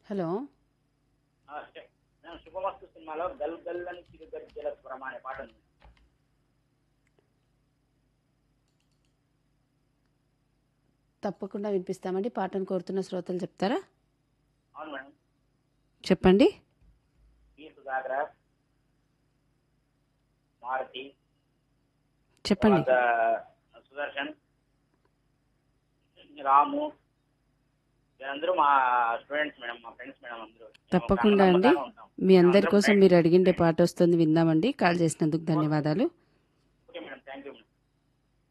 Hello ఆ, చె- నేను శుభమస్తు సినిమాలో గల్ గల్ అని చిరుగజ్జల స్వరం అనే పాట ఉంది తప్పకుండా వినిపిస్తామండి పాటను కోరుతున్న శ్రోతలు చెప్తారా అవును మేడం చెప్పండి ఈ సుధాకర్ మారుతి చెప్పండి తర్వాత సుదర్శన్ రాము వీరందరూ మా స్టూడెంట్స్ మేడం మా ఫ్రెండ్స్ మేడం అందరూ మేము తప్పకుండా ఒక అండి నమ్మకంగా ఉంటాం. మీ అందరి మేమందరం కోసం friends. మీరు అడిగిండే పాట వస్తుంది విందామండి కాల్ చేసినందుకు ధన్యవాదాలు okay madam thank you madam